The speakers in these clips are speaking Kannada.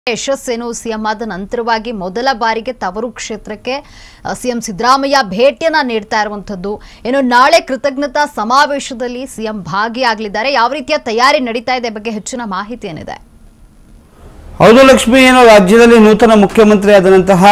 ಯಶಸ್ಸೇನು ಸಿಎಂ ಆದ ನಂತರವಾಗಿ ಮೊದಲ ಬಾರಿಗೆ ತವರು ಕ್ಷೇತ್ರಕ್ಕೆ ಸಿಎಂ ಸಿದ್ದರಾಮಯ್ಯ ಭೇಟಿಯನ್ನ ನೀಡ್ತಾ ಇರುವಂತದ್ದು ಏನು ನಾಳೆ ಕೃತಜ್ಞತಾ ಸಮಾವೇಶದಲ್ಲಿ ಸಿಎಂ ಭಾಗಿಯಾಗಲಿದ್ದಾರೆ ಯಾವ ರೀತಿಯ ತಯಾರಿ ನಡೀತಾ ಇದೆ ಬಗ್ಗೆ ಹೆಚ್ಚಿನ ಮಾಹಿತಿ ಏನಿದೆ ಹೌದು ಲಕ್ಷ್ಮಿ ಏನು ರಾಜ್ಯದಲ್ಲಿ ನೂತನ ಮುಖ್ಯಮಂತ್ರಿ ಆದಂತಹ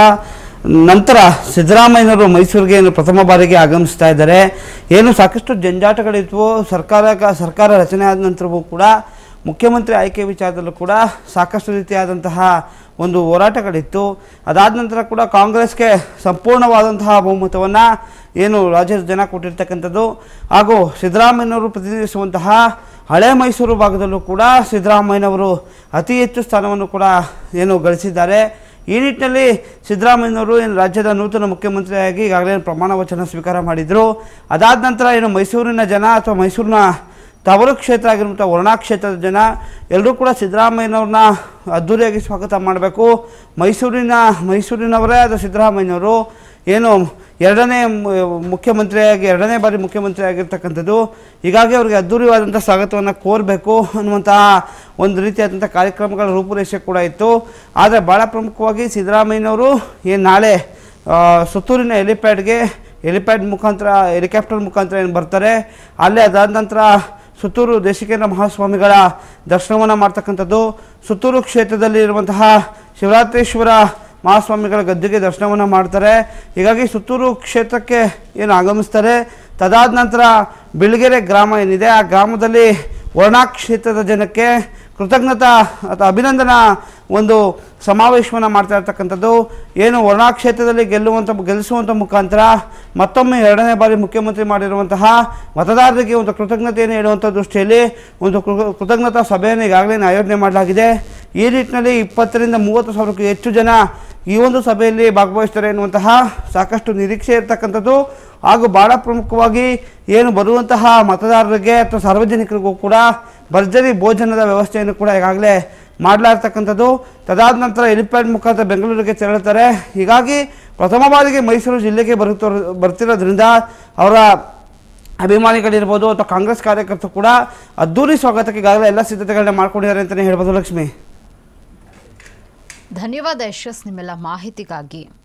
ನಂತರ ಸಿದ್ದರಾಮಯ್ಯನವರು ಮೈಸೂರಿಗೆ ಏನು ಪ್ರಥಮ ಬಾರಿಗೆ ಆಗಮಿಸ್ತಾ ಇದ್ದಾರೆ ಏನು ಸಾಕಷ್ಟು ಜಂಜಾಟಗಳಿದ್ವು ಸರ್ಕಾರ ಸರ್ಕಾರ ರಚನೆ ಆದ ನಂತರವೂ ಕೂಡ ಮುಖ್ಯಮಂತ್ರಿ ಆಯ್ಕೆ ವಿಚಾರದಲ್ಲೂ ಕೂಡ ಸಾಕಷ್ಟು ರೀತಿಯಾದಂತಹ ಒಂದು ಹೋರಾಟಗಳಿತ್ತು ಅದಾದ ನಂತರ ಕೂಡ ಕಾಂಗ್ರೆಸ್ಗೆ ಸಂಪೂರ್ಣವಾದಂತಹ ಬಹುಮತವನ್ನು ಏನು ರಾಜ್ಯದ ಜನ ಕೊಟ್ಟಿರ್ತಕ್ಕಂಥದ್ದು ಹಾಗೂ ಸಿದ್ದರಾಮಯ್ಯನವರು ಪ್ರತಿನಿಧಿಸುವಂತಹ ಹಳೆ ಮೈಸೂರು ಭಾಗದಲ್ಲೂ ಕೂಡ ಸಿದ್ದರಾಮಯ್ಯನವರು ಅತಿ ಹೆಚ್ಚು ಸ್ಥಾನವನ್ನು ಕೂಡ ಏನು ಗಳಿಸಿದ್ದಾರೆ ಈ ನಿಟ್ಟಿನಲ್ಲಿ ಸಿದ್ದರಾಮಯ್ಯನವರು ಏನು ರಾಜ್ಯದ ನೂತನ ಮುಖ್ಯಮಂತ್ರಿಯಾಗಿ ಈಗಾಗಲೇ ಪ್ರಮಾಣ ವಚನ ಸ್ವೀಕಾರ ಮಾಡಿದರು ಅದಾದ ನಂತರ ಏನು ಮೈಸೂರಿನ ಜನ ಅಥವಾ ಮೈಸೂರಿನ ತವರು ಕ್ಷೇತ್ರ ಆಗಿರುವಂಥ ವರ್ಣಾ ಕ್ಷೇತ್ರದ ಜನ ಎಲ್ಲರೂ ಕೂಡ ಸಿದ್ದರಾಮಯ್ಯನವ್ರನ್ನ ಅದ್ಧೂರಿಯಾಗಿ ಸ್ವಾಗತ ಮಾಡಬೇಕು ಮೈಸೂರಿನ ಮೈಸೂರಿನವರೇ ಆದ ಸಿದ್ದರಾಮಯ್ಯನವರು ಏನು ಎರಡನೇ ಮು- ಮುಖ್ಯಮಂತ್ರಿಯಾಗಿ ಎರಡನೇ ಬಾರಿ ಮುಖ್ಯಮಂತ್ರಿ ಆಗಿರ್ತಕ್ಕಂಥದ್ದು ಹೀಗಾಗಿ ಅವರಿಗೆ ಅದ್ಧೂರಿಯಾದಂಥ ಸ್ವಾಗತವನ್ನು ಕೋರಬೇಕು ಅನ್ನುವಂತಹ ಒಂದು ರೀತಿಯಾದಂಥ ಕಾರ್ಯಕ್ರಮಗಳ ರೂಪುರೇಷೆ ಕೂಡ ಇತ್ತು ಆದರೆ ಭಾಳ ಪ್ರಮುಖವಾಗಿ ಸಿದ್ದರಾಮಯ್ಯನವರು ಏನು ನಾಳೆ ಆ, ಸುತ್ತೂರಿನ ಹೆಲಿಪ್ಯಾಡ್ಗೆ ಹೆಲಿಪ್ಯಾಡ್ ಮುಖಾಂತರ ಹೆಲಿಕಾಪ್ಟರ್ ಮುಖಾಂತರ ಏನು ಬರ್ತಾರೆ ಅಲ್ಲೇ ಅದಾದ ನಂತರ ಸುತ್ತೂರು ದೇಶಿಕೇಂದ್ರ ಮಹಾಸ್ವಾಮಿಗಳ ದರ್ಶನವನ್ನು ಮಾಡ್ತಕ್ಕಂಥದ್ದು ಸುತ್ತೂರು ಕ್ಷೇತ್ರದಲ್ಲಿ ಇರುವಂತಹ ಶಿವರಾತ್ರೇಶ್ವರ ಮಹಾಸ್ವಾಮಿಗಳ ಗದ್ದುಗೆ ದರ್ಶನವನ್ನು ಮಾಡ್ತಾರೆ ಹೀಗಾಗಿ ಸುತ್ತೂರು ಕ್ಷೇತ್ರಕ್ಕೆ ಏನು ಆಗಮಿಸ್ತಾರೆ ತದಾದ ನಂತರ ಬಿಳಿಗೆರೆ ಗ್ರಾಮ ಏನಿದೆ ಆ ಗ್ರಾಮದಲ್ಲಿ ವರ್ಣಾ ಕ್ಷೇತ್ರದ ಜನಕ್ಕೆ ಕೃತಜ್ಞತಾ ಅಥವಾ ಅಭಿನಂದನಾ ಒಂದು ಸಮಾವೇಶವನ್ನು ಮಾಡ್ತಾ ಇರ್ತಕ್ಕಂಥದ್ದು ಏನು ವರ್ಣಾ ಕ್ಷೇತ್ರದಲ್ಲಿ ಗೆಲ್ಲುವಂಥ ಗೆಲ್ಲಿಸುವಂಥ ಮುಖಾಂತರ ಮತ್ತೊಮ್ಮೆ ಎರಡನೇ ಬಾರಿ ಮುಖ್ಯಮಂತ್ರಿ ಮಾಡಿರುವಂತಹ ಮತದಾರರಿಗೆ ಒಂದು ಕೃತಜ್ಞತೆಯನ್ನು ನೀಡುವಂಥ ದೃಷ್ಟಿಯಲ್ಲಿ ಒಂದು ಕೃ- ಕೃತಜ್ಞತಾ ಸಭೆಯನ್ನು ಈಗಾಗಲೇ ಆಯೋಜನೆ ಮಾಡಲಾಗಿದೆ ಈ ನಿಟ್ಟಿನಲ್ಲಿ ಇಪ್ಪತ್ತರಿಂದ ಮೂವತ್ತು ಸಾವಿರಕ್ಕೂ ಹೆಚ್ಚು ಜನ ಈ ಒಂದು ಸಭೆಯಲ್ಲಿ ಭಾಗವಹಿಸ್ತಾರೆ ಎನ್ನುವಂತಹ ಸಾಕಷ್ಟು ನಿರೀಕ್ಷೆ ಇರತಕ್ಕಂಥದ್ದು ಹಾಗೂ ಭಾಳ ಪ್ರಮುಖವಾಗಿ ಏನು ಬರುವಂತಹ ಮತದಾರರಿಗೆ ಅಥವಾ ಸಾರ್ವಜನಿಕರಿಗೂ ಕೂಡ ಭರ್ಜರಿ ಭೋಜನದ ವ್ಯವಸ್ಥೆಯನ್ನು ಕೂಡ ಈಗಾಗಲೇ ಮಾಡಲಾರ್ತಕ್ಕಂಥದ್ದು ತದಾದ ನಂತರ ಹೆಲಿಪ್ಯಾಡ್ ಮುಖಾಂತರ ಬೆಂಗಳೂರಿಗೆ ತೆರಳುತ್ತಾರೆ ಹೀಗಾಗಿ ಪ್ರಥಮ ಬಾರಿಗೆ ಮೈಸೂರು ಜಿಲ್ಲೆಗೆ ಬರುತ್ತೋ ಬರ್ತಿರೋದ್ರಿಂದ ಅವರ ಅಭಿಮಾನಿಗಳಿರ್ಬೋದು ಅಥವಾ ಕಾಂಗ್ರೆಸ್ ಕಾರ್ಯಕರ್ತರು ಕೂಡ ಅದ್ದೂರಿ ಸ್ವಾಗತಕ್ಕೆ ಈಗಾಗಲೇ ಎಲ್ಲ ಸಿದ್ಧತೆಗಳನ್ನ ಮಾಡ್ಕೊಂಡಿದ್ದಾರೆ ಅಂತಲೇ ಹೇಳ್ಬೋದು ಲಕ್ಷ್ಮಿ ಧನ್ಯವಾದ ಯಶಸ್ ನಿಮ್ಮೆಲ್ಲ ಮಾಹಿತಿಗಾಗಿ